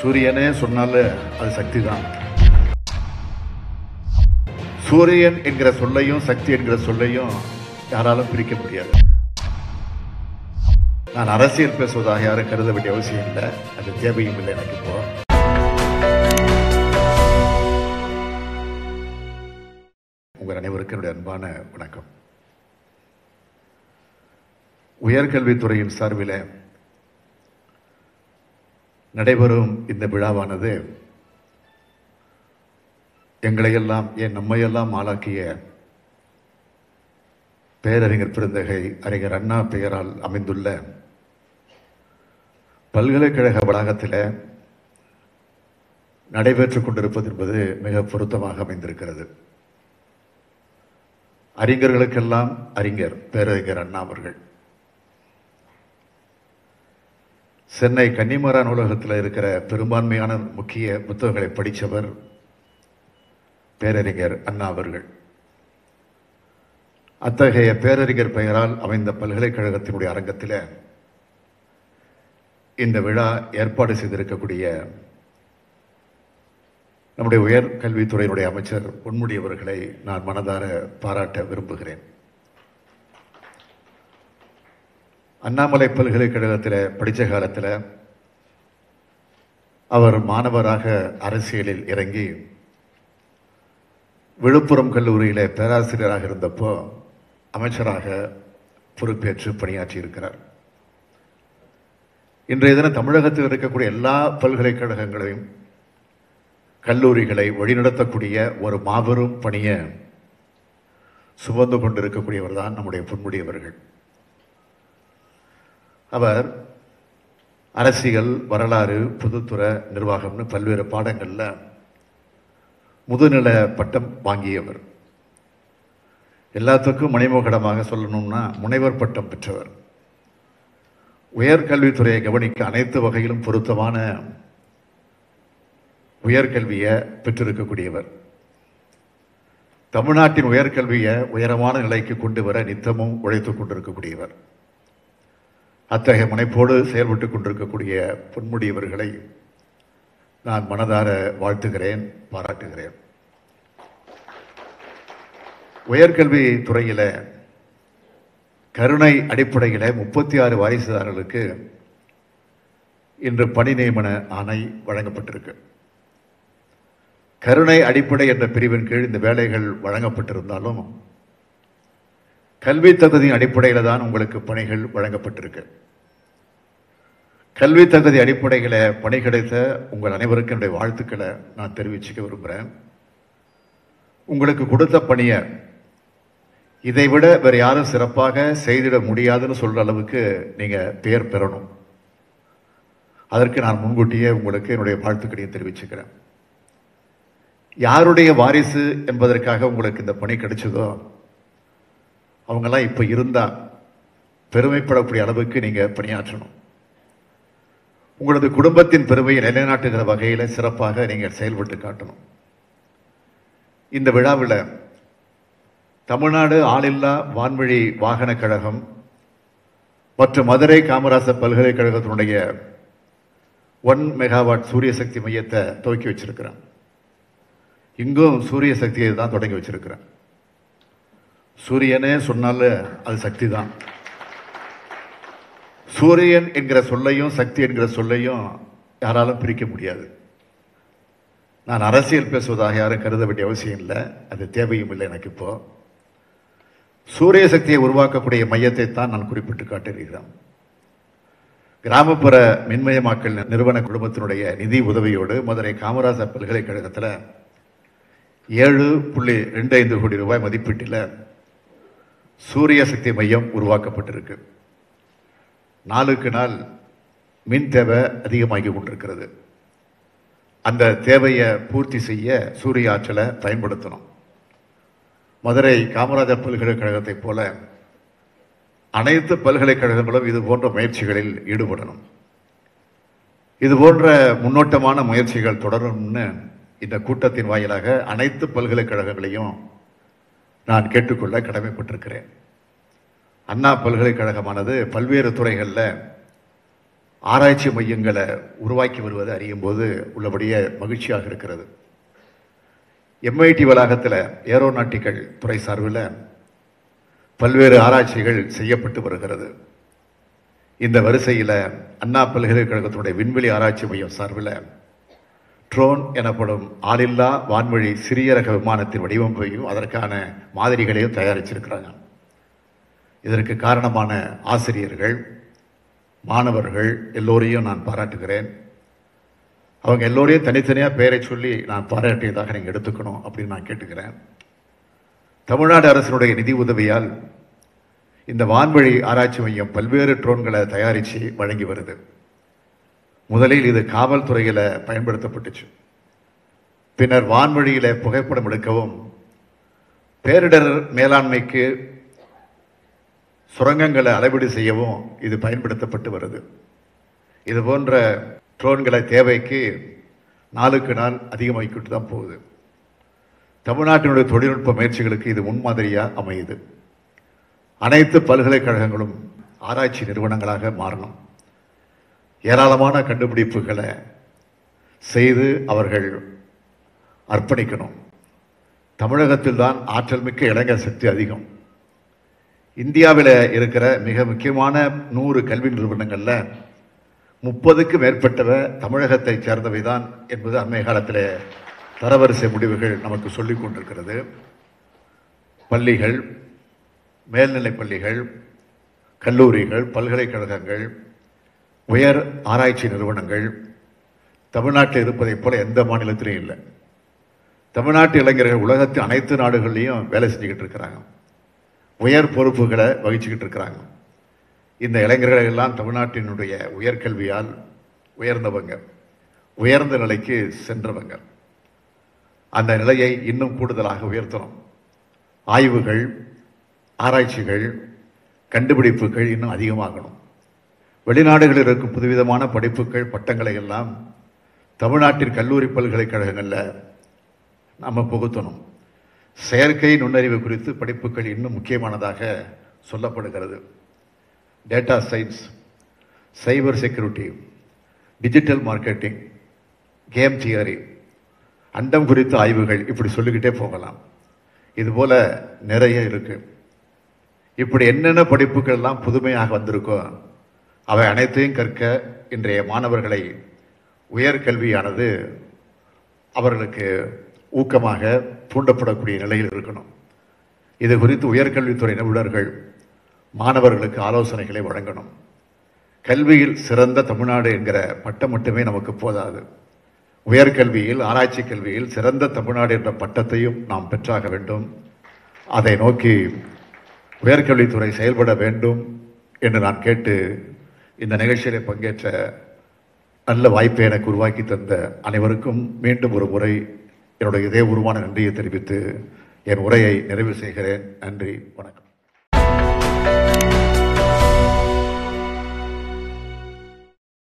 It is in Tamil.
சூரியனே சொன்னாலும் அது சக்தி தான் சூரியன் என்கிற சொல்லையும் சக்தி என்கிற சொல்லையும் யாராலும் பிரிக்க முடியாது நான் அரசியல் பேசுவதாக யாரும் கருத வேண்டிய அவசியம் இல்லை அது தேவையும் இல்லை எனக்கு இப்போ உங்கள் அனைவருக்கும் என்னுடைய அன்பான வணக்கம் உயர்கல்வித்துறையின் சார்பில் நடைபெறும் இந்த விழாவானது எங்களையெல்லாம் ஏன் நம்மையெல்லாம் ஆளாக்கிய பேரறிஞர் பெருந்தகை அறிஞர் அண்ணா பெயரால் அமைந்துள்ள பல்கலைக்கழக வளாகத்தில் நடைபெற்றுக் கொண்டிருப்பது என்பது மிக பொருத்தமாக அமைந்திருக்கிறது அறிஞர்களுக்கெல்லாம் அறிஞர் பேரறிஞர் அண்ணா அவர்கள் சென்னை கன்னிமரா நூலகத்தில் இருக்கிற பெரும்பான்மையான முக்கிய புத்தகங்களை படித்தவர் பேரறிஞர் அண்ணா அவர்கள் அத்தகைய பேரறிஞர் பெயரால் அமைந்த பல்கலைக்கழகத்தினுடைய அரங்கத்தில் இந்த விழா ஏற்பாடு செய்திருக்கக்கூடிய நம்முடைய உயர் கல்வித்துறையினுடைய அமைச்சர் பொன்முடி அவர்களை நான் மனதார பாராட்ட விரும்புகிறேன் அண்ணாமலை பல்கலைக்கழகத்தில் படித்த காலத்தில் அவர் மாணவராக அரசியலில் இறங்கி விழுப்புரம் கல்லூரியில் பேராசிரியராக இருந்தப்போ அமைச்சராக பொறுப்பேற்று பணியாற்றி இருக்கிறார் இன்றைய தினம் தமிழகத்தில் இருக்கக்கூடிய எல்லா பல்கலைக்கழகங்களையும் கல்லூரிகளை வழிநடத்தக்கூடிய ஒரு மாபெரும் பணியை சுமந்து கொண்டிருக்கக்கூடியவர் தான் நம்முடைய பொன்முடி அவர்கள் அவர் அரசியல் வரலாறு பொதுத்துறை நிர்வாகம்னு பல்வேறு பாடங்களில் முதுநில பட்டம் வாங்கியவர் எல்லாத்துக்கும் மணிமகுடமாக சொல்லணும்னா முனைவர் பட்டம் பெற்றவர் உயர்கல்வித்துறையை கவனிக்க அனைத்து வகையிலும் பொருத்தமான உயர்கல்வியை பெற்றிருக்கக்கூடியவர் தமிழ்நாட்டின் உயர்கல்வியை உயரமான நிலைக்கு கொண்டு வர நித்தமும் உழைத்துக் கொண்டிருக்கக்கூடியவர் அத்தகைய முனைப்போடு செயல்பட்டுக் கொண்டிருக்கக்கூடிய பொன்முடியவர்களை நான் மனதார வாழ்த்துகிறேன் பாராட்டுகிறேன் உயர்கல்வி துறையில் கருணை அடிப்படையில் முப்பத்தி ஆறு வாரிசுதாரர்களுக்கு இன்று பணி நியமன ஆணை வழங்கப்பட்டிருக்கு கருணை அடிப்படை என்ற பிரிவின் கீழ் இந்த வேலைகள் வழங்கப்பட்டிருந்தாலும் கல்வி தகுதியின் அடிப்படையில் தான் உங்களுக்கு பணிகள் வழங்கப்பட்டிருக்கு கல்வி தகுதி அடிப்படையில் பணி கிடைத்த உங்கள் அனைவருக்கும் என்னுடைய வாழ்த்துக்களை நான் தெரிவிச்சுக்க விரும்புகிறேன் உங்களுக்கு கொடுத்த பணியை இதை விட வேறு யாரும் சிறப்பாக செய்திட முடியாதுன்னு சொல்ற அளவுக்கு நீங்க பெயர் பெறணும் அதற்கு நான் முன்கூட்டியே உங்களுக்கு என்னுடைய வாழ்த்துக்களையும் தெரிவிச்சுக்கிறேன் யாருடைய வாரிசு என்பதற்காக உங்களுக்கு இந்த பணி கிடைச்சதோ அவங்கெல்லாம் இப்போ இருந்தா பெருமைப்படக்கூடிய அளவுக்கு நீங்க பணியாற்றணும் உங்களது குடும்பத்தின் பெருமையை நிலைநாட்டுகிற வகையில் சிறப்பாக நீங்கள் செயல்பட்டு காட்டணும் இந்த விழாவில் தமிழ்நாடு ஆளில்லா வான்வழி வாகன கழகம் மற்றும் மதுரை காமராசர் பல்கலைக்கழகத்தினுடைய ஒன் மெகாவாட் சூரிய சக்தி மையத்தை துவக்கி வச்சிருக்கிறேன் இங்கும் சூரிய சக்தியை தான் தொடங்கி வச்சிருக்கிறேன் சூரியனே சொன்னாலும் அது சக்தி தான் சூரியன் என்கிற சொல்லையும் சக்தி என்கிற சொல்லையும் யாராலும் பிரிக்க முடியாது நான் அரசியல் பேசுவதாக யாரும் கருத வேண்டிய அவசியம் இல்லை அது தேவையும் இல்லை எனக்கு இப்போ சூரிய சக்தியை உருவாக்கக்கூடிய மையத்தை தான் நான் குறிப்பிட்டு காட்டியிருக்கிறேன் கிராமப்புற மின்மயமாக்கல் நிறுவன குடும்பத்தினுடைய நிதி உதவியோடு மதுரை காமராஜர் பல்கலைக்கழகத்தில் ஏழு புள்ளி ரெண்டு ஐந்து கோடி ரூபாய் மதிப்பீட்டில் சூரிய சக்தி மையம் உருவாக்கப்பட்டிருக்கு நாளுக்கு நாள் மின் தேவை அதிகமாகி கொண்டிருக்கிறது அந்த தேவையை பூர்த்தி செய்ய சூரிய ஆற்றலை பயன்படுத்தணும் மதுரை காமராஜர் பல்கலைக்கழகத்தைப் போல அனைத்து பல்கலைக்கழகங்களும் இது போன்ற முயற்சிகளில் ஈடுபடணும் இது போன்ற முன்னோட்டமான முயற்சிகள் தொடரும்னு இந்த கூட்டத்தின் வாயிலாக அனைத்து பல்கலைக்கழகங்களையும் நான் கேட்டுக்கொள்ள கடமைப்பட்டிருக்கிறேன் அண்ணா பல்கலைக்கழகமானது பல்வேறு துறைகளில் ஆராய்ச்சி மையங்களை உருவாக்கி வருவதை அறியும் போது உள்ளபடியே மகிழ்ச்சியாக இருக்கிறது எம்ஐடி வளாகத்தில் ஏரோநாட்டிக்கல் துறை சார்பில் பல்வேறு ஆராய்ச்சிகள் செய்யப்பட்டு வருகிறது இந்த வரிசையில் அண்ணா பல்கலைக்கழகத்தினுடைய விண்வெளி ஆராய்ச்சி மையம் சார்பில் ட்ரோன் எனப்படும் ஆளில்லா வான்வழி சிறிய ரக விமானத்தின் வடிவமைப்பையும் அதற்கான மாதிரிகளையும் தயாரிச்சிருக்கிறாங்க இதற்கு காரணமான ஆசிரியர்கள் மாணவர்கள் எல்லோரையும் நான் பாராட்டுகிறேன் அவங்க எல்லோரையும் தனித்தனியாக பெயரை சொல்லி நான் பாராட்டியதாக நீங்கள் எடுத்துக்கணும் அப்படின்னு நான் கேட்டுக்கிறேன் தமிழ்நாடு அரசினுடைய நிதி உதவியால் இந்த வான்வழி ஆராய்ச்சி மையம் பல்வேறு ட்ரோன்களை தயாரித்து வழங்கி வருது முதலில் இது காவல்துறையில் பயன்படுத்தப்பட்டுச்சு பின்னர் வான்வழியில் புகைப்படம் எடுக்கவும் பேரிடர் மேலாண்மைக்கு சுரங்கங்களை அளவீடு செய்யவும் இது பயன்படுத்தப்பட்டு வருது இது போன்ற ட்ரோன்களை தேவைக்கு நாளுக்கு நாள் அதிகமாகிக்கிட்டு தான் போகுது தமிழ்நாட்டினுடைய தொழில்நுட்ப முயற்சிகளுக்கு இது முன்மாதிரியாக அமையுது அனைத்து பல்கலைக்கழகங்களும் ஆராய்ச்சி நிறுவனங்களாக மாறணும் ஏராளமான கண்டுபிடிப்புகளை செய்து அவர்கள் அர்ப்பணிக்கணும் தமிழகத்தில் தான் ஆற்றல் மிக்க இளைஞர் சக்தி அதிகம் இந்தியாவில் இருக்கிற மிக முக்கியமான நூறு கல்வி நிறுவனங்களில் முப்பதுக்கு மேற்பட்டவ தமிழகத்தை சேர்ந்தவை தான் என்பது அண்மை காலத்தில் தரவரிசை முடிவுகள் நமக்கு சொல்லிக் கொண்டிருக்கிறது பள்ளிகள் மேல்நிலைப் பள்ளிகள் கல்லூரிகள் பல்கலைக்கழகங்கள் உயர் ஆராய்ச்சி நிறுவனங்கள் தமிழ்நாட்டில் இருப்பதைப் போல எந்த மாநிலத்திலையும் இல்லை தமிழ்நாட்டு இளைஞர்கள் உலகத்தின் அனைத்து நாடுகள்லையும் வேலை செஞ்சுக்கிட்டு இருக்கிறாங்க உயர் பொறுப்புகளை வகிச்சுக்கிட்டு இருக்கிறாங்க இந்த இளைஞர்கள் எல்லாம் தமிழ்நாட்டினுடைய உயர்கல்வியால் உயர்ந்தவங்க உயர்ந்த நிலைக்கு சென்றவங்க அந்த நிலையை இன்னும் கூடுதலாக உயர்த்தணும் ஆய்வுகள் ஆராய்ச்சிகள் கண்டுபிடிப்புகள் இன்னும் அதிகமாகணும் வெளிநாடுகளில் இருக்கும் புதுவிதமான படிப்புகள் பட்டங்களை எல்லாம் தமிழ்நாட்டின் கல்லூரி பல்கலைக்கழகங்களில் நம்ம புகுத்தணும் செயற்கை நுண்ணறிவு குறித்து படிப்புகள் இன்னும் முக்கியமானதாக சொல்லப்படுகிறது data science cyber security digital marketing game theory அண்டம் குறித்த ஆய்வுகள் இப்படி சொல்லிக்கிட்டே போகலாம் இதுபோல் நிறைய இருக்கு இப்படி என்னென்ன படிப்புகள் எல்லாம் புதுமையாக வந்திருக்கோ அவை அனைத்தையும் கற்க இன்றைய மாணவர்களை உயர்கல்வியானது அவர்களுக்கு ஊக்கமாக தூண்டப்படக்கூடிய நிலையில் இருக்கணும் இது குறித்து உயர்கல்வித்துறை நிபுணர்கள் மாணவர்களுக்கு ஆலோசனைகளை வழங்கணும் கல்வியில் சிறந்த தமிழ்நாடு என்கிற பட்டம் மட்டுமே நமக்கு போதாது உயர்கல்வியில் ஆராய்ச்சி கல்வியில் சிறந்த தமிழ்நாடு என்ற பட்டத்தையும் நாம் பெற்றாக வேண்டும் அதை நோக்கி உயர்கல்வித்துறை செயல்பட வேண்டும் என்று நான் கேட்டு இந்த நிகழ்ச்சியிலே பங்கேற்ற நல்ல வாய்ப்பை எனக்கு உருவாக்கி தந்த அனைவருக்கும் மீண்டும் ஒரு முறை என்னுடைய இதே உருவான நன்றியை தெரிவித்து என் உரையை நிறைவு செய்கிறேன் நன்றி வணக்கம்